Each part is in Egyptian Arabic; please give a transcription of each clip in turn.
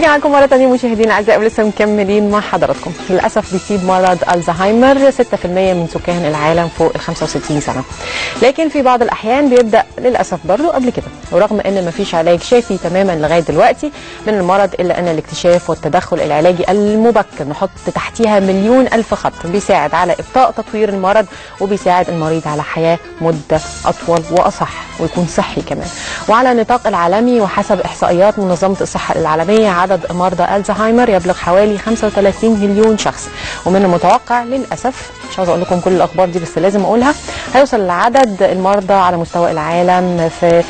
معاكم مرة تانية مشاهدينا الأعزاء ولسه مكملين مع حضراتكم للأسف بيصيب مرض الزهايمر 6% من سكان العالم فوق ال 65 سنة لكن في بعض الأحيان بيبدأ للأسف برضه قبل كده ورغم أن مفيش علاج شافي تماما لغاية دلوقتي من المرض إلا أن الاكتشاف والتدخل العلاجي المبكر نحط تحتيها مليون ألف خط بيساعد على إبطاء تطوير المرض وبيساعد المريض على حياة مدة أطول وأصح ويكون صحي كمان وعلى النطاق العالمي وحسب إحصائيات منظمة الصحة العالمية عدد مرضى الزهايمر يبلغ حوالي 35 مليون شخص ومن المتوقع للأسف مش عاوز أقول لكم كل الأخبار دي بس لازم أقولها هيوصل لعدد المرضى على مستوى العالم في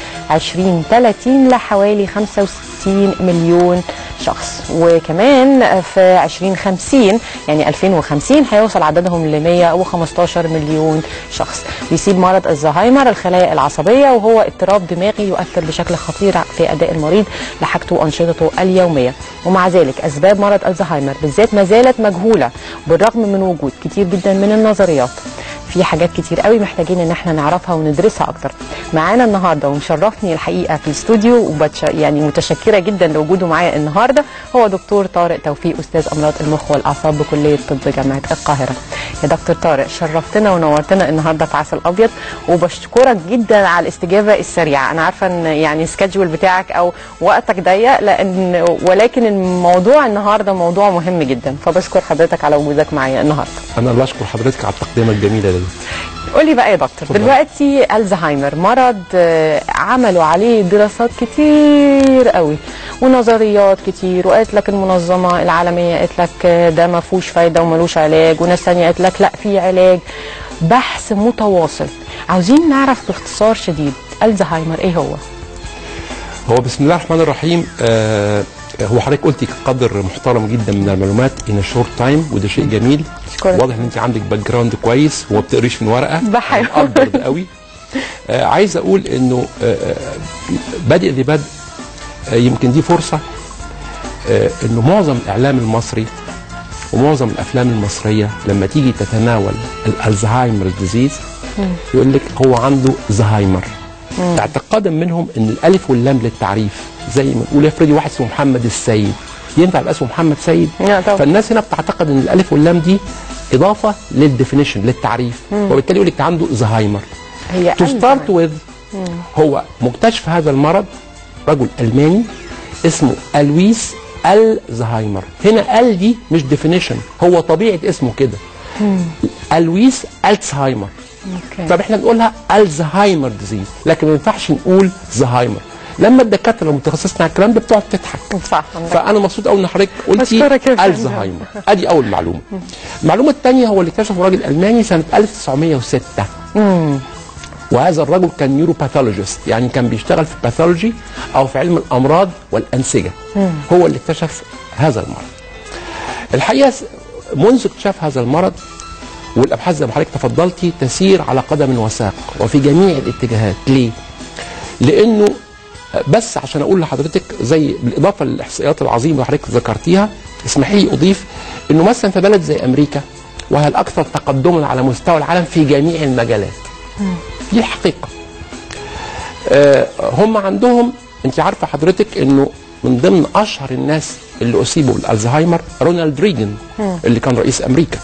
2030 لحوالي 65 مليون شخص وكمان في 2050 يعني 2050 هيوصل عددهم ل 115 مليون شخص بيصيب مرض الزهايمر الخلايا العصبية وهو اضطراب دماغي يؤثر بشكل خطير في أداء المريض لحاجته وأنشطته اليومية ومع ذلك أسباب مرض الزهايمر بالذات ما زالت مجهولة بالرغم من وجود كتير جدا من النظريات في حاجات كتير قوي محتاجين ان احنا نعرفها وندرسها اكتر معانا النهارده ومشرفني الحقيقه في الاستوديو وبتش... يعني متشكره جدا لوجوده معايا النهارده هو دكتور طارق توفيق استاذ امراض المخ والاعصاب بكليه طب جامعه القاهره يا دكتور طارق شرفتنا ونورتنا النهارده في عسل ابيض وبشكرك جدا على الاستجابه السريعه انا عارفه ان يعني السكادجول بتاعك او وقتك ضيق لان ولكن الموضوع النهارده موضوع مهم جدا فبشكر حضرتك على وجودك معايا النهارده انا اللي اشكر حضرتك على التقدمه الجميله دي قولي بقى يا دكتور دلوقتي الزهايمر مرض آه، عملوا عليه دراسات كتير قوي ونظريات كتير وقالت لك المنظمه العالميه قالت لك آه، ده ما فيهوش فايده وملوش علاج وناس ثانيه قالت لك لا في علاج بحث متواصل عاوزين نعرف باختصار شديد الزهايمر ايه هو هو بسم الله الرحمن الرحيم آه هو حضرتك قلتي قدر محترم جدا من المعلومات ان شورت تايم وده شيء جميل أشكرك. واضح ان انت عندك باك جراوند كويس وما بتقريش من ورقه بحاول. أنا مقدر ده قوي آه عايز اقول انه آه آه، بادئ لبدء آه يمكن دي فرصه آه انه معظم الاعلام المصري ومعظم الافلام المصريه لما تيجي تتناول الالزهايمر ديزيز يقول لك هو عنده زهايمر اعتقادا منهم ان الالف واللام للتعريف زي ما نقول افرضي واحد اسمه محمد السيد ينفع يبقى اسمه محمد سيد لا طبعا. فالناس هنا بتعتقد ان الالف واللام دي اضافه للديفينيشن للتعريف وبالتالي يقول لك ده عنده زهايمر هي تو ستارت وذ هو مكتشف هذا المرض رجل الماني اسمه الويس الزهايمر هنا ال دي مش ديفينيشن هو طبيعه اسمه كده الويس الزهايمر أوكي. طب احنا نقولها الزهايمر ديزيز لكن ما ينفعش نقول زهايمر لما الدكاتره المتخصصين على الكلام ده بتقعد تضحك صح عندك فانا مبسوط قوي ان حضرتك بشكرك قلتي يا فندم. الزهايمر ادي اول معلومه المعلومه الثانيه هو اللي اكتشفه راجل الماني سنه 1906 وهذا الرجل كان نيوروباثولوجيست يعني كان بيشتغل في باثولوجي او في علم الامراض والانسجه هو اللي اكتشف هذا المرض الحقيقه س- منذ اكتشاف هذا المرض والابحاث زي ما حضرتك تفضلتي تسير على قدم وساق وفي جميع الاتجاهات ليه؟ لانه بس عشان اقول لحضرتك زي بالاضافه للاحصائيات العظيمه اللي حضرتك ذكرتيها اسمحي لي اضيف انه مثلا في بلد زي امريكا وهي الاكثر تقدما على مستوى العالم في جميع المجالات دي الحقيقه آه، هم عندهم انت عارفه حضرتك انه من ضمن اشهر الناس اللي اصيبوا بالالزهايمر رونالد ريجن اللي كان رئيس امريكا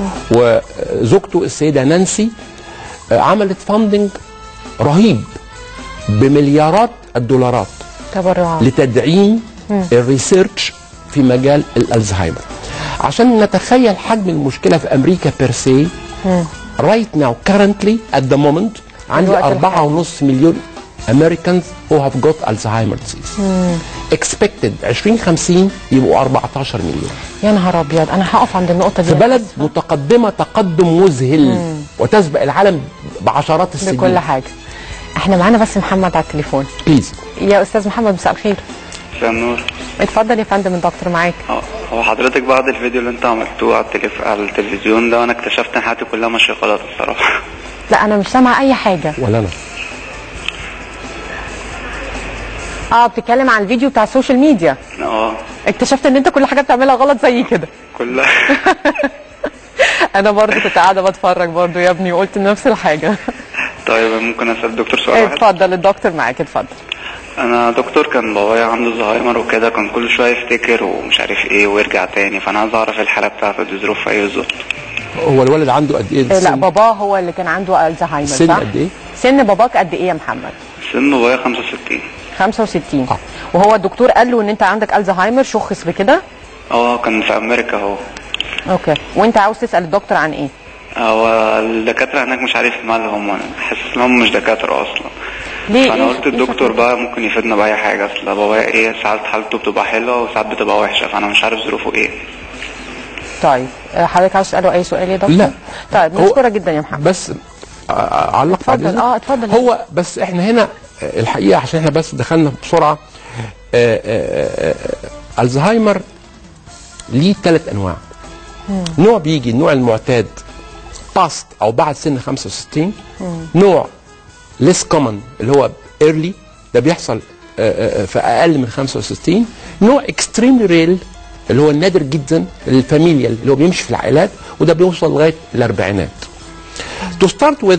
وزوجته السيده نانسي آه، عملت فاندنج رهيب بمليارات الدولارات تبرعات لتدعيم الريسيرش في مجال الالزهايمر عشان نتخيل حجم المشكله في امريكا بيرسي رايت ناو كارنتلي ات ذا مومنت عندي الوقت أربعة ونص مليون Americans who have got Alzheimer disease. Expected 2050 يبقوا 14 مليون. يا نهار ابيض انا هقف عند النقطه دي في بلد متقدمة تقدم مذهل وتسبق العالم بعشرات السنين. بكل حاجه احنا معانا بس محمد على التليفون بليز. يا استاذ محمد مساء الخير مساء النور اتفضل يا فندم الدكتور معاك هو- هو حضرتك بعد الفيديو اللي انت عملتوه على, التلف... على التلفزيون ده وانا اكتشفت ان حياتي كلها ماشيه غلط بصراحه لا انا مش سامعه اي حاجه ولا أنا. اه بتتكلم عن الفيديو بتاع السوشيال ميديا اه اكتشفت ان انت كل حاجه بتعملها غلط زي كده كلها انا برضو كنت قاعده بتفرج برضو يا ابني وقلت نفس الحاجه طيب ممكن اسال الدكتور سؤال واحد اتفضل الدكتور معاك اتفضل انا دكتور كان بابايا عنده زهايمر وكده كان كل شويه يفتكر ومش عارف ايه ويرجع تاني فانا عايز اعرف الحاله بتاعته دي ظروفها ايه بالظبط هو الولد عنده قد ايه آه، لا السن؟ باباه هو اللي كان عنده الزهايمر سن صح؟ قد إيه؟ سن باباك قد ايه يا محمد؟ سن بابايا 65 65 آه. وهو الدكتور قال له ان انت عندك الزهايمر شخص بكده اه كان في امريكا اهو اوكي وانت عاوز تسال الدكتور عن ايه هو الدكاتره هناك مش عارف مالهم انا حاسس انهم مش دكاتره اصلا ليه فانا إيه- قلت إيه الدكتور شكله؟ بقى ممكن يفيدنا باي حاجه اصل بابايا ايه ساعات حالته بتبقى حلوه وساعات بتبقى وحشه فانا مش عارف ظروفه ايه طيب آه، حضرتك عاوز تساله اي سؤال يا دكتور لا طيب هو- نشكرك جدا يا محمد بس آه، اعلق بعد اتفضل. إذنك؟ آه، اتفضل. هو بس احنا هنا آه، الحقيقه عشان احنا بس دخلنا بسرعه آه، آه، آه، الزهايمر ليه ثلاث انواع نوع بيجي النوع المعتاد باست او بعد سن 65 نوع ليس كومن اللي هو ايرلي ده بيحصل آه، آه، في اقل من 65 نوع اكستريملي ريل اللي هو النادر جدا الفاميليال اللي هو بيمشي في العائلات وده بيوصل لغايه الاربعينات تو ستارت وذ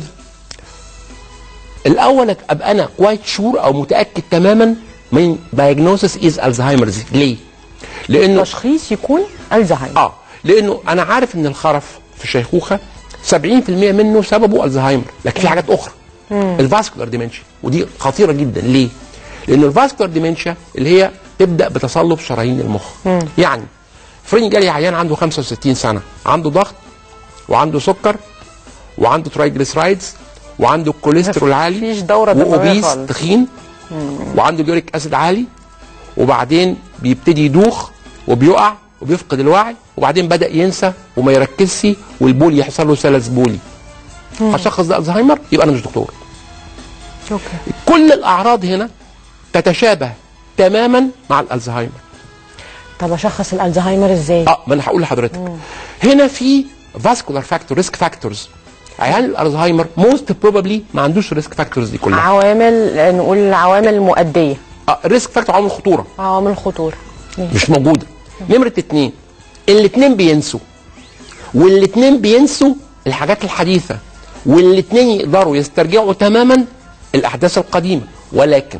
الاول ابقى انا كوايت شور او متاكد تماما من diagnosis از الزهايمرز ليه؟ لانه تشخيص يكون الزهايمر اه لانه انا عارف ان الخرف في الشيخوخه 70% منه سببه الزهايمر لكن في حاجات اخرى الفاسكولار ديمنشيا ودي خطيره جدا ليه؟ لان الفاسكولار ديمنشيا اللي هي تبدا بتصلب شرايين المخ يعني فريني جالي عيان عنده 65 سنه عنده ضغط وعنده سكر وعنده ترايجليسرايدز وعنده الكوليسترول عالي مفيش دورة دموية وأوبيز خالص. تخين وعنده اليوريك اسيد عالي وبعدين بيبتدي يدوخ وبيقع وبيفقد الوعي وبعدين بدا ينسى وما يركزش والبول يحصل له سلس بولي هشخص ده الزهايمر يبقى انا مش دكتور اوكي كل الاعراض هنا تتشابه تماما مع الالزهايمر طب اشخص الالزهايمر ازاي اه ما انا هقول لحضرتك هنا في فاسكولار فاكتور ريسك فاكتورز عيان الالزهايمر موست بروبابلي ما عندوش ريسك فاكتورز دي كلها عوامل نقول العوامل المؤديه اه الريسك فاكتور عامل خطوره عوامل الخطوره مش موجوده نمره اتنين الاتنين بينسوا والاتنين بينسوا الحاجات الحديثه والاتنين يقدروا يسترجعوا تماما الاحداث القديمه ولكن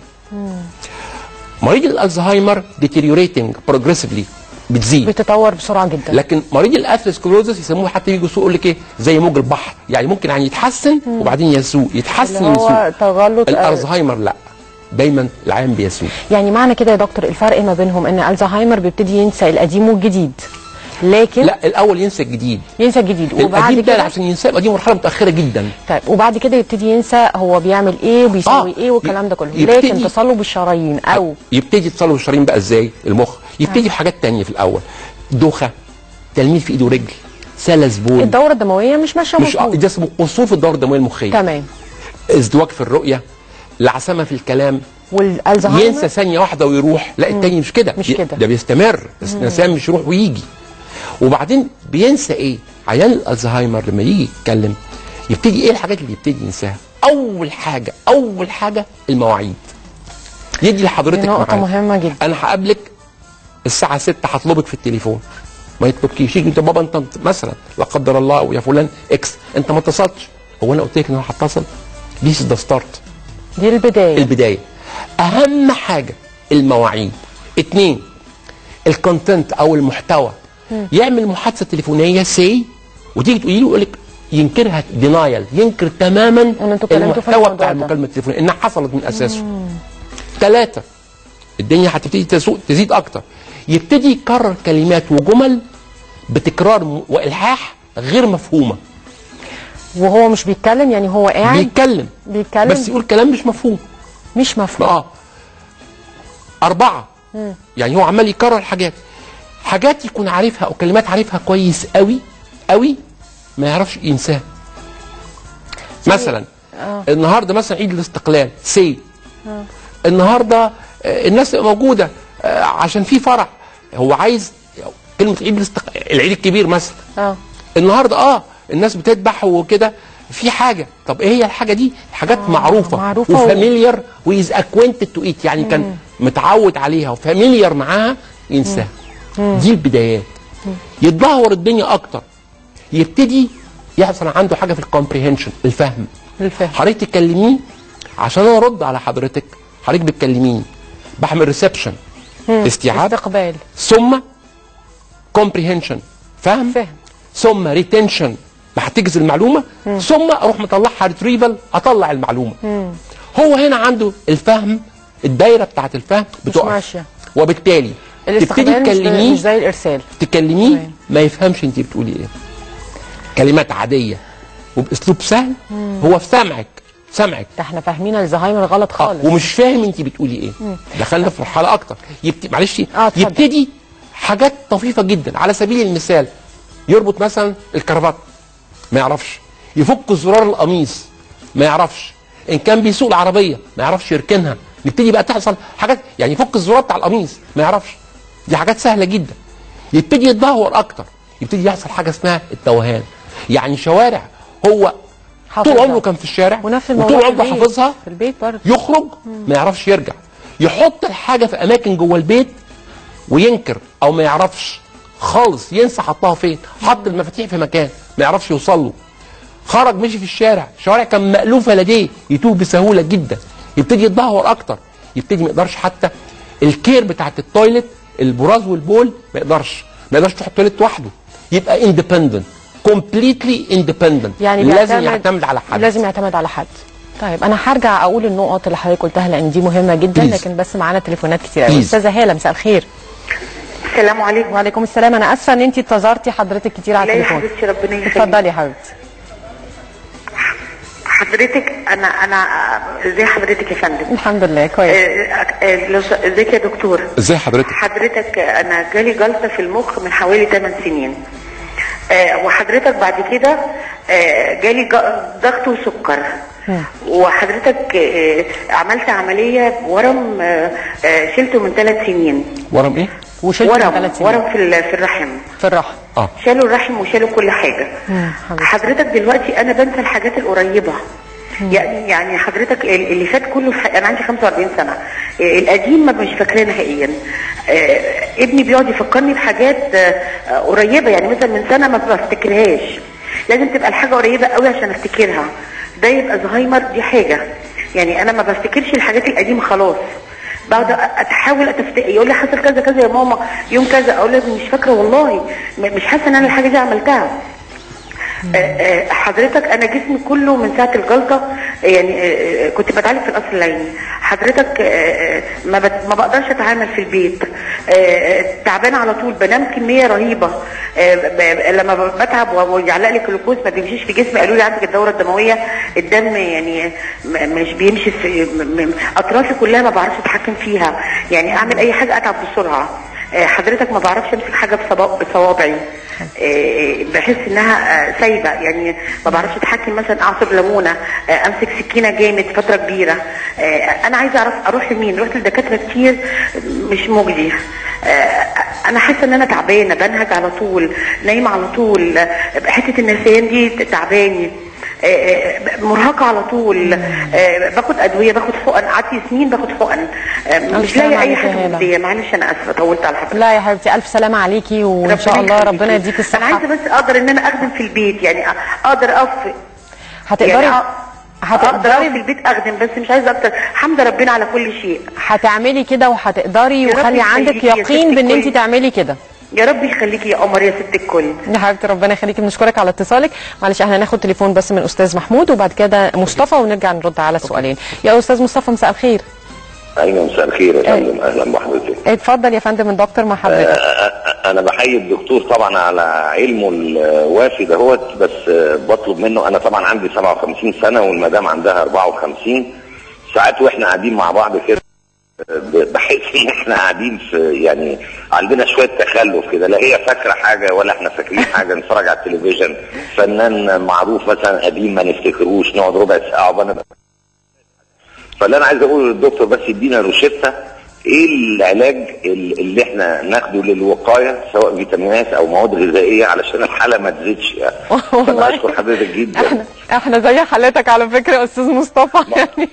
مريض الالزهايمر deteriorating progressively بتزيد بتتطور بسرعه جدا لكن مريض الاثيروسكلوزس يسموه حتى يجي يسوق يقول لك ايه زي موج البحر يعني ممكن يعني يتحسن وبعدين يسوق يتحسن اللي هو يسوق تغلط الالزهايمر لا دايما العيان بيسوق يعني معنى كده يا دكتور الفرق ما بينهم ان الزهايمر بيبتدي ينسى القديم والجديد لكن لا الاول ينسى الجديد ينسى الجديد وبعد القديم ده كده عشان ينسى يبقى دي مرحله متاخره جدا طيب وبعد كده يبتدي ينسى هو بيعمل ايه وبيسوي آه. ايه والكلام ده كله يبتدي- لكن تصلب الشرايين او يبتدي تصلب الشرايين بقى ازاي المخ يبتدي بحاجات تانية في الاول دوخه تلميذ في ايده ورجل سلس بول الدوره الدمويه مش ماشيه مش مظبوط ده اسمه قصور في الدوره الدمويه المخيه تمام ازدواج في الرؤيه العسامه في الكلام والالزهايمر ينسى ثانيه واحده ويروح لا التاني مش كده مش ي- كده. ده بيستمر بس النسيان مش يروح ويجي وبعدين بينسى ايه عيان الالزهايمر لما يجي يتكلم يبتدي ايه الحاجات اللي يبتدي ينساها اول حاجه اول حاجه المواعيد يدي لحضرتك دي نقطه ميعاد. مهمه جدا انا هقابلك الساعه 6 هطلبك في التليفون ما يطلبكيش يجي انت بابا انت مثلا لا قدر الله او يا فلان اكس انت ما اتصلتش هو انا قلت لك ان انا هتصل ذيس ذا ستارت دي البدايه البدايه اهم حاجه المواعيد اتنين الكونتنت او المحتوى يعمل محادثه تليفونيه سي وتيجي تقولي له يقول لك ينكرها دينايل ينكر تماما إن أنتوا اتكلمتوا في المحتوى الموضوع بتاع ده. المكالمه التليفونيه انها حصلت من اساسه ثلاثه الدنيا هتبتدي تسوق تزيد اكتر يبتدي يكرر كلمات وجمل بتكرار م- والحاح غير مفهومه وهو مش بيتكلم يعني هو قاعد بيتكلم بيتكلم بس يقول كلام مش مفهوم مش مفهوم اه أربعة يعني هو عمال يكرر حاجات حاجات يكون عارفها أو كلمات عارفها كويس قوي قوي ما يعرفش ينساها مثلا النهارده مثلا عيد الاستقلال سي النهارده آه، الناس تبقى موجوده آه، عشان في فرح هو عايز كلمه عيد الاستقلال العيد الكبير مثلا اه النهارده اه الناس بتذبح وكده في حاجه طب ايه هي الحاجه دي حاجات آه معروفه معروفة و- وفاميليار ويز اكوينتد تو ايت يعني كان متعود عليها وفاميليار معاها ينساها دي البدايات يتدهور الدنيا اكتر يبتدي يحصل عنده حاجه في الكومبريهنشن الفهم الفهم حضرتك تكلميه عشان انا ارد على حضرتك حضرتك بتكلميني بعمل ريسبشن استيعاب استقبال ثم كومبريهنشن فاهم فهم. ثم ريتنشن بحتجز المعلومه ثم اروح مطلعها ريتريفل اطلع المعلومه هو هنا عنده الفهم الدايره بتاعت الفهم بتقف ماشية. وبالتالي تبتدي الاستقبال مش, تكلميه مش زي الارسال تكلميه تمام. ما يفهمش انت بتقولي ايه كلمات عاديه وباسلوب سهل هو في سمعك سمعك ده احنا فاهمين الزهايمر غلط آه خالص ومش فاهم انت بتقولي ايه دخلنا في مرحله اكتر يبت... معلش آه، اتفضل. يبتدي حاجات طفيفه جدا على سبيل المثال يربط مثلا الكرافات ما يعرفش يفك زرار القميص ما يعرفش ان كان بيسوق العربيه ما يعرفش يركنها يبتدي بقى تحصل حاجات يعني يفك الزرار بتاع القميص ما يعرفش دي حاجات سهله جدا يبتدي يتدهور اكتر يبتدي يحصل حاجه اسمها التوهان يعني شوارع هو طول حافظها. عمره كان في الشارع ونفس الموضوع وطول في عمره البيت. حافظها في البيت برضه يخرج ما يعرفش يرجع يحط الحاجه في اماكن جوه البيت وينكر او ما يعرفش خالص ينسى حطها فين حط المفاتيح في مكان ما يعرفش يوصل له خرج مشي في الشارع الشوارع كان مألوفه لديه يتوه بسهوله جدا يبتدي يتدهور اكتر يبتدي ما يقدرش حتى الكير بتاعت التويلت البراز والبول ما يقدرش ما يقدرش يروح التويلت وحده يبقى اندبندنت كومبليتلي اندبندنت يعني لازم بيعتمد- يعتمد على حد لازم يعتمد على حد طيب انا هرجع اقول النقط اللي حضرتك قلتها لان دي مهمه جدا Please. لكن بس معانا تليفونات كتير قوي Please. استاذه هاله مساء الخير السلام عليكم وعليكم السلام انا اسفه ان انت انتظرتي حضرتك كتير على لا يا التليفون حبيبتي ربنا يخليك اتفضلي يا حبيبتي حضرتك انا انا ازي حضرتك يا فندم الحمد لله كويس آه، آه، لو س- ازيك يا دكتور ازاي حضرتك حضرتك انا جالي جلطه في المخ من حوالي 8 سنين آه، وحضرتك بعد كده آه، جالي ج- ضغط وسكر وحضرتك آه، عملت عمليه ورم آه، آه، شلته من ثلاث سنين ورم ايه وشلت من ورم ثلاث سنين ورم في ال- في الرحم في الرحم اه شالوا الرحم وشالوا كل حاجه مم، حبيبتي. حضرتك دلوقتي انا بنسى الحاجات القريبه يعني يعني حضرتك ال- اللي فات كله في ح- انا عندي 45 سنه آه، القديم ما مش فاكراه نهائيا آه، ابني بيقعد يفكرني بحاجات آه، آه، قريبه يعني مثلا من سنه ما بفتكرهاش لازم تبقى الحاجه قريبه قوي عشان افتكرها ده يبقى زهايمر دي حاجه يعني انا ما بفتكرش الحاجات القديمه خلاص بقعد احاول اتفتق يقول لي حصل كذا كذا يا ماما يوم كذا اقول له مش فاكره والله م- مش حاسه ان انا الحاجه دي عملتها آه، آه، حضرتك انا جسمي كله من ساعه الجلطه آه، يعني آه، آه، كنت بتعالج في القصر العيني حضرتك آه، آه، ما بت- ما بقدرش اتعامل في البيت آه، آه، تعبانه على طول بنام كميه رهيبه آه، ب- ب- لما ب- بتعب و- ويعلق لي جلوكوز ما بيمشيش في جسمي قالوا لي عندك الدوره الدمويه الدم يعني م- مش بيمشي في م- م- اطرافي كلها ما بعرفش اتحكم فيها يعني اعمل اي حاجه اتعب بسرعه آه، حضرتك ما بعرفش امسك حاجه بصبا- بصوابعي آه، بحس انها آه، سايبه يعني ما بعرفش اتحكم مثلا اعصر ليمونه آه، امسك سكينه جامد فتره كبيره آه، انا عايزه اعرف اروح لمين رحت لدكاتره كتير مش مجدي آه، انا حاسه ان انا تعبانه بنهج على طول نايمه على طول آه، حته النسيان دي تعباني آه، آه، مرهقه على طول آه، باخد ادويه باخد حقن قعدت سنين باخد حقن آه، مش سلامة لاقيه اي عليك يا حاجه هالة. مجديه معلش انا اسفه طولت على حضرتك لا يا حبيبتي الف سلامه عليكي وان شاء الله يخليكي. ربنا يديك انا الصحه عايزه بس اقدر ان انا اخدم في البيت يعني أ- اقدر اقف هتقدري يعني أ- اقدر اقف في هتقدري البيت اخدم بس مش عايزه اكتر حمد ربنا على كل شيء هتعملي كده وهتقدري يا رب وخلي عندك يخليكي يا يقين ست بان انت الكل. تعملي كده يا رب يخليكي يا قمر يا ست الكل يا حبيبتي ربنا يخليكي بنشكرك على اتصالك معلش احنا هناخد تليفون بس من استاذ محمود وبعد كده مصطفى ونرجع نرد على السؤالين يا استاذ مصطفى مساء الخير ايوه مساء الخير يا فندم اهلا بحضرتك اتفضل يا فندم الدكتور مع حضرتك آه، انا بحيي الدكتور طبعا على علمه الوافي دهوت بس آه، بطلب منه انا طبعا عندي 57 سنه والمدام عندها 54 ساعات واحنا قاعدين مع بعض كده آه، بحس ان احنا قاعدين في يعني عندنا شويه تخلف كده لا هي فاكره حاجه ولا احنا فاكرين حاجه نتفرج على التلفزيون فنان معروف مثلا قديم ما نفتكروش نقعد ربع ساعه وبنا فاللي انا عايز اقوله للدكتور بس يدينا روشته ايه العلاج ال- اللي احنا ناخده للوقايه سواء فيتامينات او مواد غذائيه علشان الحاله ما تزيدش يعني فانا اشكر حضرتك جدا احنا احنا زي حالتك على فكره يا استاذ مصطفى يعني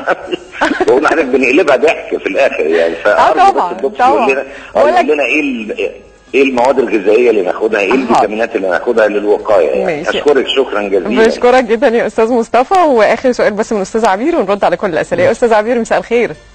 بقول لحضرتك بنقلبها ضحك في الاخر يعني فأرجو بس طبعاً، الدكتور طبعاً. يقول لنا بقول يقول لك- لنا ايه ال- ايه المواد الغذائيه اللي ناخدها ايه أها. الفيتامينات اللي ناخدها للوقايه يعني ماشي. اشكرك شكرا جزيلا بشكرك جدا يا استاذ مصطفى واخر سؤال بس من استاذ عبير ونرد على كل الاسئله يا استاذ عبير مساء الخير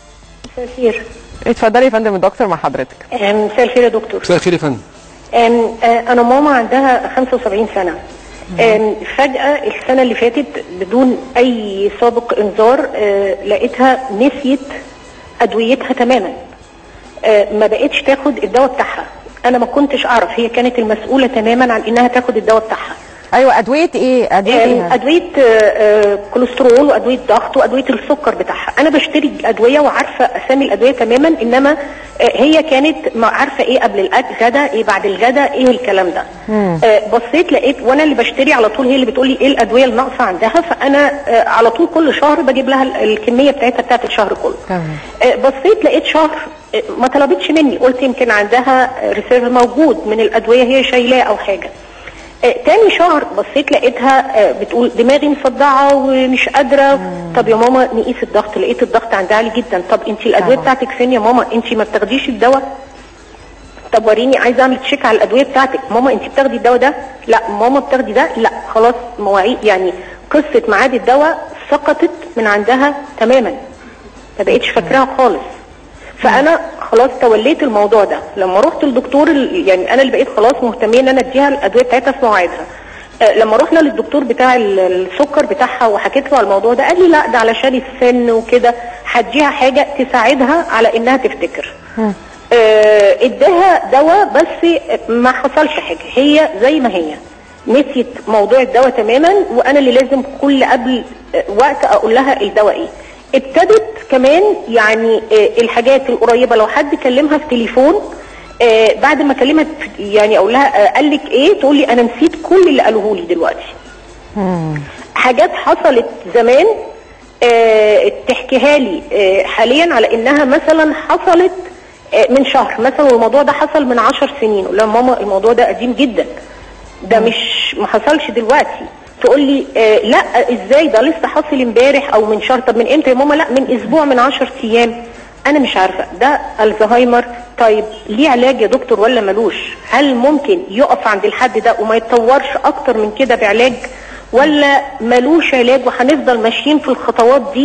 مساء الخير اتفضلي يا فندم الدكتور مع حضرتك آم، مساء الخير يا دكتور مساء الخير يا فندم آم، آه، انا ماما عندها 75 سنه آم، فجاه السنه اللي فاتت بدون اي سابق انذار آه، لقيتها نسيت ادويتها تماما آه، ما بقتش تاخد الدواء بتاعها انا ما كنتش اعرف هي كانت المسؤوله تماما عن انها تاخد الدواء بتاعها ايوه ادويه ايه ادويه آم، ايه ادويه آه، آه، كوليسترول وادويه ضغط وادويه السكر بتاعها انا بشتري الادويه وعارفه اسامي الادويه تماما انما آه، هي كانت ما عارفه ايه قبل الاكل غدا ايه بعد الغدا ايه الكلام ده آه، بصيت لقيت وانا اللي بشتري على طول هي اللي بتقول لي ايه الادويه اللي ناقصه عندها فانا آه، على طول كل شهر بجيب لها ال- الكميه بتاعتها بتاعت الشهر كله تمام. آه، بصيت لقيت شهر آه، ما طلبتش مني قلت يمكن عندها ريسيرف موجود من الادويه هي شايلاه او حاجه آه، تاني شهر بصيت لقيتها آه، بتقول دماغي مصدعه ومش قادره طب يا ماما نقيس الضغط لقيت الضغط عندها عالي جدا طب انت الادويه طبعا. بتاعتك فين يا ماما انت ما بتاخديش الدواء طب وريني عايزه اعمل تشيك على الادويه بتاعتك ماما انت بتاخدي الدواء ده لا ماما بتاخدي ده لا خلاص مواعيد يعني قصه ميعاد الدواء سقطت من عندها تماما ما بقتش فاكراها خالص فانا خلاص توليت الموضوع ده لما رحت للدكتور ال- يعني انا اللي بقيت خلاص مهتميه ان انا اديها الادويه بتاعتها في مواعيدها آه، لما رحنا للدكتور بتاع ال- السكر بتاعها وحكيت له على الموضوع ده قال لي لا ده علشان السن وكده هديها حاجه تساعدها على انها تفتكر آه، اداها دواء بس ما حصلش حاجه هي زي ما هي نسيت موضوع الدواء تماما وانا اللي لازم كل قبل آه، وقت اقول لها الدواء ايه ابتدت كمان يعني آه، الحاجات القريبه لو حد كلمها في تليفون آه، بعد ما اكلمها في- يعني اقول لها آه، قال لك ايه تقول لي انا نسيت كل اللي قالوه لي دلوقتي حاجات حصلت زمان آه، تحكيها لي آه، حاليا على انها مثلا حصلت آه، من شهر مثلا والموضوع ده حصل من عشر سنين اقول لها ماما الموضوع ده قديم جدا ده مش ما حصلش دلوقتي تقول لي آه لا ازاي ده لسه حاصل امبارح او من شهر طب من امتى يا ماما لا من اسبوع من عشر ايام انا مش عارفه ده الزهايمر طيب ليه علاج يا دكتور ولا ملوش هل ممكن يقف عند الحد ده وما يتطورش اكتر من كده بعلاج ولا ملوش علاج وهنفضل ماشيين في الخطوات دي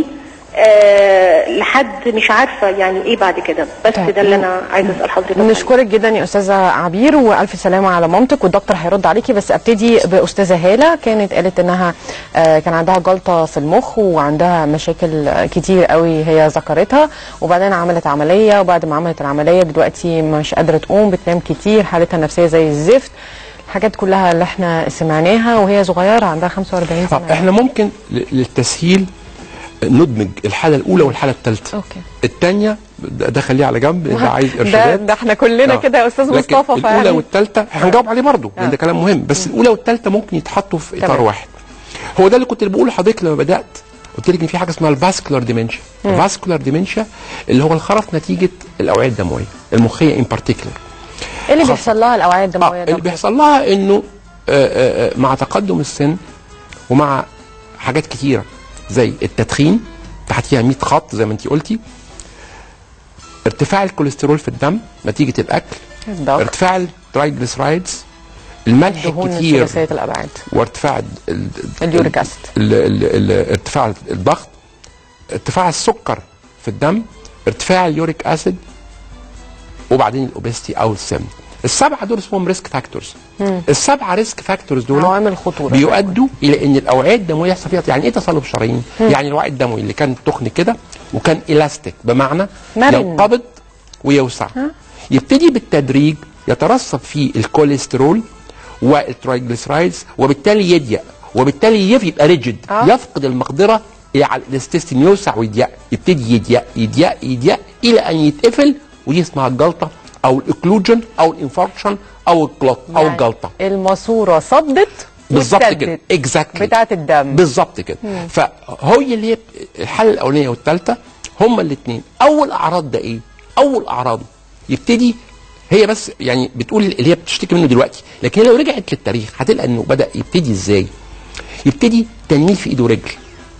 آه لحد مش عارفه يعني ايه بعد كده بس طيب. ده اللي انا عايزه اسال حضرتك عنه. نشكرك جدا يا استاذه عبير والف سلامه على مامتك والدكتور هيرد عليكي بس ابتدي باستاذه هاله كانت قالت انها آه، كان عندها جلطه في المخ وعندها مشاكل آه، كتير قوي هي ذكرتها وبعدين عملت عمليه وبعد ما عملت العمليه دلوقتي مش قادره تقوم بتنام كتير حالتها النفسيه زي الزفت الحاجات كلها اللي احنا سمعناها وهي صغيره عندها 45 آه، سنه احنا ممكن ل- للتسهيل ندمج الحاله الاولى والحاله الثالثه اوكي الثانيه ده ده خليه على جنب انت عايز ده, ارشادات ده احنا كلنا آه. كده يا استاذ لكن مصطفى الاولى فعلا والثالثه هنجاوب عليه برضه لان ده كلام مهم بس الاولى والثالثه ممكن يتحطوا في اطار تمام. واحد هو ده اللي كنت بقوله لحضرتك لما بدات قلت لك ان في حاجه اسمها الفاسكولار ديمنشيا الفاسكولار ديمنشيا اللي هو الخرف نتيجه الاوعيه الدمويه المخيه ان بارتيكولر ايه اللي بيحصل لها الاوعيه اه الدمويه اللي بيحصل لها انه آه، آه، آه، مع تقدم السن ومع حاجات كتيره زي التدخين تحت فيها 100 خط زي ما انت قلتي ارتفاع الكوليسترول في الدم نتيجه الاكل الضغط ارتفاع الترايجليسرايدز الملح دهون الكتير ثلاثيه الابعاد وارتفاع ال- ال- اليوريك أسيد. ال- ال- ال- ارتفاع الضغط ارتفاع السكر في الدم ارتفاع اليوريك اسيد وبعدين الاوبستي او السمن السبعه دول اسمهم ريسك فاكتورز السبعه ريسك فاكتورز دول عوامل خطوره بيؤدوا الى ان الاوعيه الدمويه يحصل فيها يعني ايه تصلب شرايين؟ يعني الوعي الدموي اللي كان تخن كده وكان الاستيك بمعنى مرن. ينقبض ويوسع يبتدي بالتدريج يترسب فيه الكوليسترول والترايجليسرايدز وبالتالي يضيق وبالتالي يف- يبقى ريجيد آه. يفقد المقدره على الاستيستين يوسع ويضيق يبتدي يضيق يضيق يضيق الى ان يتقفل ودي اسمها الجلطه او الاكلوجن او الانفاركشن او الكلوت او يعني الجلطه الماسوره صدت بالظبط واتسدت. كده اكزاكتلي بتاعه الدم بالظبط كده فهو اللي هي الحاله الاولانيه والثالثه هما الاثنين اول اعراض ده ايه اول اعراضه يبتدي هي بس يعني بتقول اللي هي بتشتكي منه دلوقتي لكن هي لو رجعت للتاريخ هتلقى انه بدا يبتدي ازاي يبتدي تنميل في ايده ورجل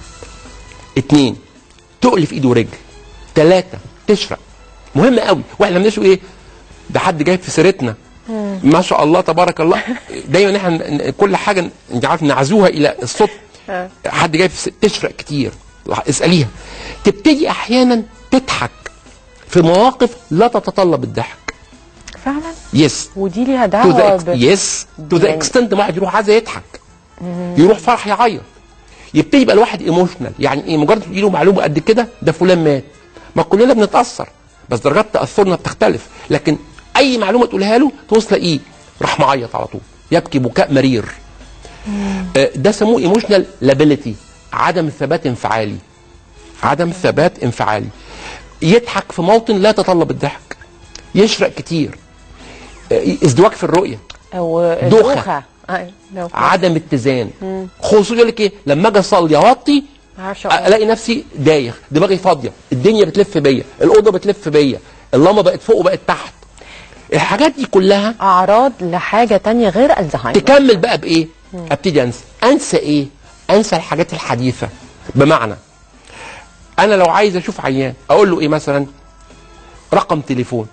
اتنين تقل في ايده ورجل ثلاثة تشرق مهم قوي واحنا بنشوف ايه ده حد جاي في سيرتنا ما شاء الله تبارك الله دايما احنا ن- كل حاجه ن- انت عارف نعزوها الى الصوت حد جاي في س- تشرق كتير اساليها تبتدي احيانا تضحك في مواقف لا تتطلب الضحك فعلا يس ودي ليها تو دعوه ذا ب... يس تو ذا يعني- اكستنت واحد يروح عايز يضحك يروح فرح يعيط يبتدي يبقى الواحد ايموشنال يعني ايه مجرد تقول له معلومه قد كده ده فلان مات ما كلنا بنتاثر بس درجات تاثرنا بتختلف لكن اي معلومه تقولها له توصل ايه راح معيط على طول يبكي بكاء مرير آه، ده سموه ايموشنال لابيليتي عدم ثبات انفعالي عدم ثبات انفعالي يضحك في موطن لا يتطلب الضحك يشرق كتير آه، ازدواج في الرؤيه او دوخة. دوخه أي، لو- عدم اتزان خصوصا يقول لك ايه لما اجي اصلي اوطي عارفة أقول. الاقي نفسي دايخ دماغي فاضيه الدنيا بتلف بيا الاوضه بتلف بيا اللمبه بقت فوق وبقت تحت الحاجات دي كلها اعراض لحاجه تانية غير الزهايمر تكمل بقى بايه ابتدي انسى انسى ايه انسى الحاجات الحديثه بمعنى انا لو عايز اشوف عيان اقول له ايه مثلا رقم تليفون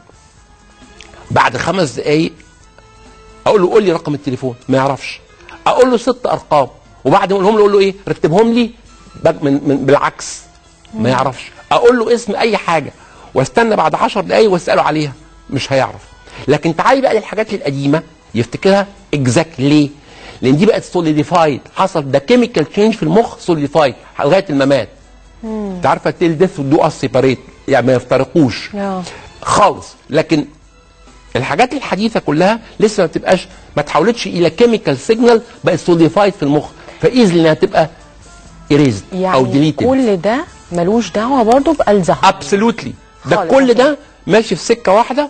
بعد خمس دقايق اقول له قول لي رقم التليفون ما يعرفش اقول له ست ارقام وبعد ما اقولهم له اقول له ايه رتبهم لي بق- من, من بالعكس ما يعرفش اقول له اسم اي حاجه واستنى بعد 10 دقايق واساله عليها مش هيعرف لكن تعالي بقى للحاجات القديمه يفتكرها اكزاكت ليه لان دي بقت سوليديفايد حصل ده كيميكال تشينج في المخ سوليديفايد لغايه الممات انت عارفه تيل ديث ودو اس سيباريت يعني ما يفترقوش آه. خالص لكن الحاجات الحديثه كلها لسه ما بتبقاش ما تحولتش الى كيميكال سيجنال بقت سوليفايد في المخ فايزلي انها تبقى ايريزد او يعني ديليتد كل ده ملوش دعوه برضه بالزهايمر ابسولوتلي ده خالص. كل ده ماشي في سكه واحده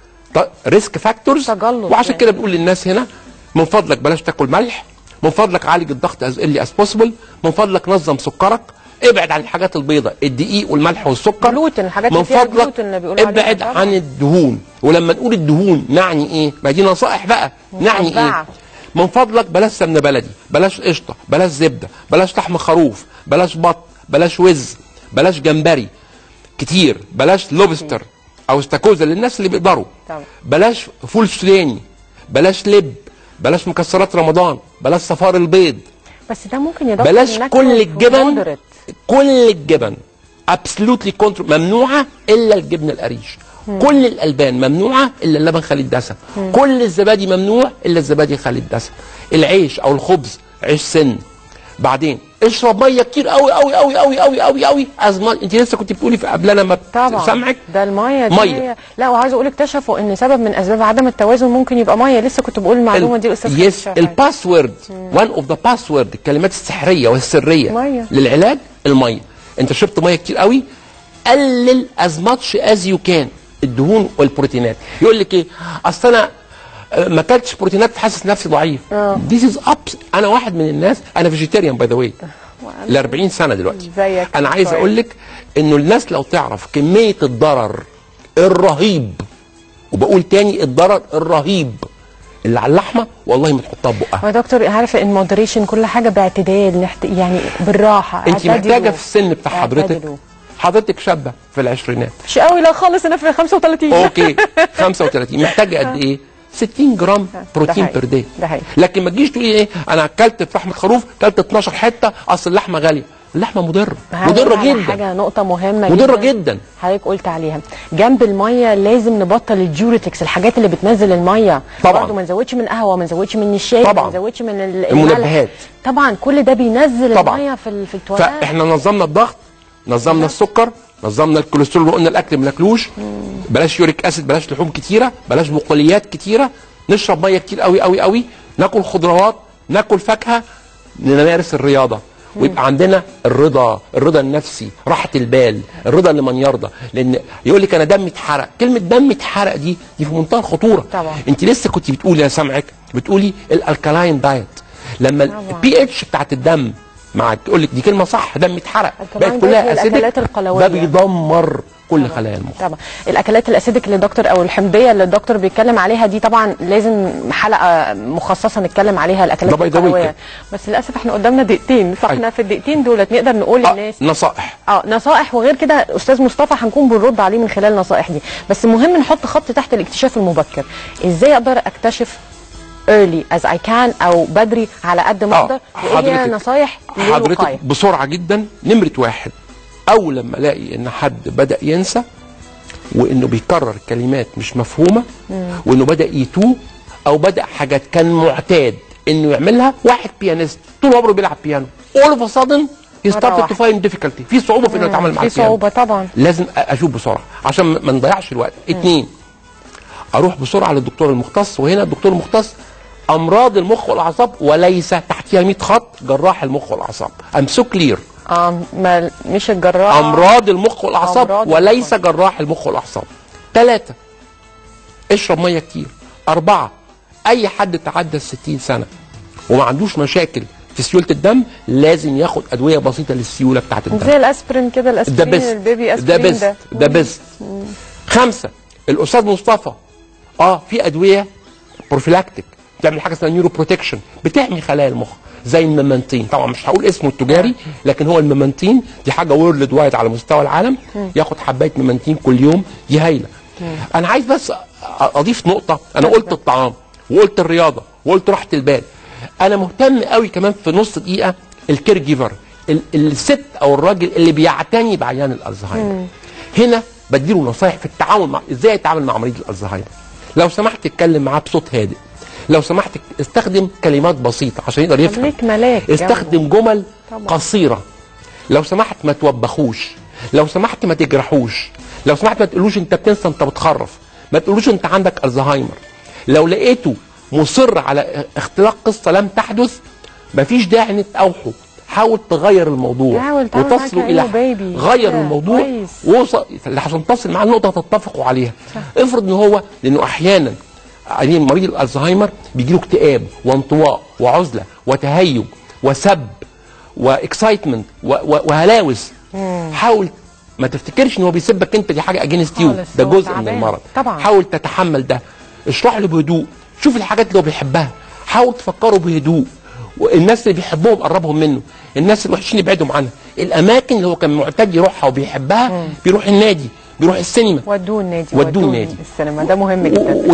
ريسك فاكتورز تجلط وعشان يعني. كده بنقول للناس هنا من فضلك بلاش تاكل ملح من فضلك عالج الضغط از early as possible من فضلك نظم سكرك ابعد عن الحاجات البيضاء الدقيق والملح والسكر جلوتين، الحاجات من اللي فيها فضلك جلوتين اللي بيقولوا عليها ابعد طبعا. عن الدهون ولما نقول الدهون نعني ايه ما دي نصائح بقى نعني ايه مشبعة. من فضلك بلاش سمنه بلدي بلاش قشطه بلاش زبده بلاش لحم خروف بلاش بط بلاش وز بلاش جمبري كتير بلاش لوبستر او استاكوزا للناس اللي بيقدروا طبعا. بلاش فول سوداني بلاش لب بلاش مكسرات رمضان بلاش صفار البيض بس ده ممكن يا دكتور بلاش ناكله كل في الجبن moderate. كل الجبن ابسولوتلي كونتر ممنوعه الا الجبنه القريش كل الالبان ممنوعه الا اللبن خالي الدسم كل الزبادي ممنوع الا الزبادي خالي الدسم العيش او الخبز عيش سن بعدين اشرب ميه كتير قوي قوي قوي قوي قوي قوي قوي ازمال انت لسه كنت بتقولي في قبل انا ما طبعا سامعك ده الميه دي مية. هي- لا وعايزه اقول اكتشفوا ان سبب من اسباب عدم التوازن ممكن يبقى ميه لسه كنت بقول المعلومه دي الاستاذ خالد يس شرحها. الباسورد وان اوف ذا باسورد الكلمات السحريه والسريه مية. للعلاج الميه انت شربت ميه كتير قوي قلل از ماتش از يو كان الدهون والبروتينات يقول لك ايه اصل انا آه، ما اكلتش بروتينات حاسس نفسي ضعيف ذيس از اب انا واحد من الناس انا فيجيتيريان باي ذا واي ل 40 سنه دلوقتي زيك انا عايز كويس. اقول لك انه الناس لو تعرف كميه الضرر الرهيب وبقول تاني الضرر الرهيب اللي على اللحمه والله ما تحطها في بقها يا دكتور عارفه ان مودريشن كل حاجه باعتدال نحت... يعني بالراحه انت اعتدلوا. محتاجه في السن بتاع حضرتك اعتدلوا. حضرتك شابه في العشرينات مش قوي لا خالص انا في 35 اوكي 35 محتاجه قد ايه 60 جرام بروتين حقيقي. بير داي ده حقيقي. لكن ما تجيش تقولي ايه انا اكلت في لحمه خروف اكلت 12 حته اصل اللحمه غاليه اللحمه مضره هقول مضره على جدا حاجه نقطه مهمه مضره جدا حضرتك قلت عليها جنب الميه لازم نبطل الجيوريتكس الحاجات اللي بتنزل الميه طبعا. برضه ما نزودش من قهوه ما نزودش من الشاي طبعا. ما نزودش من ال- الملح. المنبهات. طبعا كل ده بينزل طبعا. الميه في ال- في التواليت فاحنا نظمنا الضغط نظمنا السكر نظمنا الكوليسترول وقلنا الاكل ما ناكلوش بلاش يوريك اسيد بلاش لحوم كتيره بلاش بقوليات كتيره نشرب ميه كتير قوي قوي قوي ناكل خضروات ناكل فاكهه نمارس الرياضه ويبقى عندنا الرضا الرضا النفسي راحه البال الرضا اللي من يرضى لان يقول لك انا دمي اتحرق كلمه دمي اتحرق دي دي في منتهى الخطوره طبعا. انت لسه كنت بتقولي يا سامعك بتقولي الالكالاين دايت لما طبعا. البي اتش بتاعت الدم معاك تقول لك دي كلمه صح دم اتحرق الكلاين بقت دايت هي كلها الأكلات اسيدك القلوية. ده بيدمر كل خلايا المخ طبعا الاكلات الاسيدك اللي الدكتور او الحمضيه اللي الدكتور بيتكلم عليها دي طبعا لازم حلقه مخصصه نتكلم عليها الاكلات ده by the way القلويه كده. بس للاسف احنا قدامنا دقيقتين فاحنا أيوة. في الدقيقتين دولت نقدر نقول آه للناس نصائح اه نصائح وغير كده استاذ مصطفى هنكون بنرد عليه من خلال النصائح دي بس مهم نحط خط تحت الاكتشاف المبكر ازاي اقدر اكتشف early as I can او بدري على قد ما آه، اقدر وايه هي حضرتك- نصايح للوقايه حضرتك بسرعه جدا نمره واحد اول لما الاقي ان حد بدا ينسى وانه بيكرر كلمات مش مفهومه وانه بدا يتوه او بدا حاجات كان معتاد انه يعملها واحد بيانيست طول عمره بيلعب بيانو all of a sudden he مرة started to واحدة. find difficulty في صعوبه في انه يتعامل مع في البيانو صعوبه طبعا لازم أ- اشوف بسرعه عشان ما ما نضيعش الوقت اتنين اروح بسرعه للدكتور المختص وهنا الدكتور المختص امراض المخ والاعصاب وليس تحتها 100 خط جراح المخ والاعصاب ام سو كلير اه ما مش الجراح امراض المخ والاعصاب أمراض وليس المخ. جراح المخ والاعصاب ثلاثة اشرب ميه كتير أربعة أي حد تعدى ال 60 سنة وما عندوش مشاكل في سيولة الدم لازم ياخد أدوية بسيطة للسيولة بتاعت الدم زي الاسبرين كده ده الاسبرين بيست البيبي ده اسبرين بيست ده ده بيست خمسة الأستاذ مصطفى اه في أدوية بروفيلاكتيك بتعمل حاجة اسمها نيورو بروتكشن بتحمي خلايا المخ زي الممنتين طبعا مش هقول اسمه التجاري لكن هو الممنتين دي حاجة وورلد وايد على مستوى العالم ياخد حباية ممنتين كل يوم دي هايلة أنا عايز بس أ- أضيف نقطة أنا قلت الطعام وقلت الرياضة وقلت راحة البال أنا مهتم قوي كمان في نص دقيقة الكير جيفر ال- الست أو الراجل اللي بيعتني بعيان الألزهايمر هنا بديله نصايح في التعامل مع ازاي يتعامل مع مريض الالزهايمر لو سمحت اتكلم معاه بصوت هادئ لو سمحت استخدم كلمات بسيطه عشان يقدر يفهم خليك ملاك استخدم جمل طبعا. قصيره لو سمحت ما توبخوش لو سمحت ما تجرحوش لو سمحت ما تقولوش انت بتنسى انت بتخرف ما تقولوش انت عندك الزهايمر لو لقيته مصر على اختلاق قصه لم تحدث مفيش داعي ان تقاوحه حاول تغير الموضوع حاول تعمل معاه وتصلوا كأنه الى بيبي. غير كده، الموضوع كويس. ووصل عشان تصل مع النقطه تتفقوا عليها افرض ان هو لانه احيانا يعني مريض الالزهايمر بيجي له اكتئاب وانطواء وعزله وتهيج وسب واكسايتمنت وهلاوس حاول ما تفتكرش ان هو بيسبك انت دي حاجه اجينست يو خالص، ده هو جزء من تعبان. المرض طبعا. حاول تتحمل ده اشرح له بهدوء شوف الحاجات اللي هو بيحبها حاول تفكره بهدوء والناس اللي بيحبهم قربهم منه الناس الوحشين يبعدهم عنها الاماكن اللي هو كان معتاد يروحها وبيحبها بيروح النادي بيروح السينما ودوه النادي ودوه النادي. السينما ده مهم جدا و- و-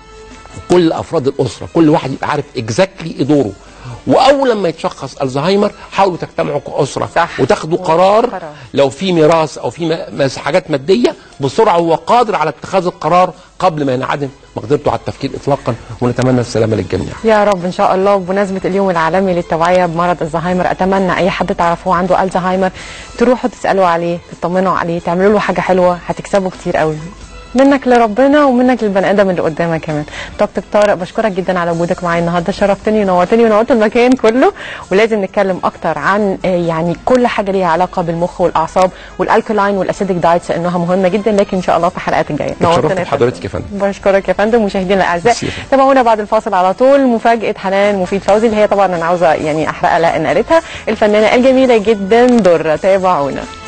كل افراد الاسره كل واحد يبقى عارف اكزاكتلي ايه دوره واول لما يتشخص الزهايمر حاولوا تجتمعوا كاسره صح. وتاخدوا قرار قرار. لو في ميراث او في م- مس- حاجات ماديه بسرعه هو قادر على اتخاذ القرار قبل ما ينعدم مقدرته على التفكير اطلاقا ونتمنى السلامه للجميع يا رب ان شاء الله بمناسبه اليوم العالمي للتوعيه بمرض الزهايمر اتمنى اي حد تعرفوه عنده الزهايمر تروحوا تسالوا عليه تطمنوا عليه تعملوا له حاجه حلوه هتكسبوا كتير قوي منك لربنا ومنك للبني ادم اللي قدامك كمان دكتور طارق بشكرك جدا على وجودك معايا النهارده شرفتني ونورتني ونورت المكان كله ولازم نتكلم اكتر عن آه، يعني كل حاجه ليها علاقه بالمخ والاعصاب والالكلاين والاسيدك دايتس لانها مهمه جدا لكن ان شاء الله في الحلقات الجايه اتشرفت نورتنا يا بحضرتك يا فندم بشكرك يا فندم مشاهدينا الاعزاء ميرسي يا فندم. تابعونا بعد الفاصل على طول مفاجاه حنان مفيد فوزي اللي هي طبعا انا عاوزه يعني احرقها لان قالتها الفنانه الجميله جدا دره تابعونا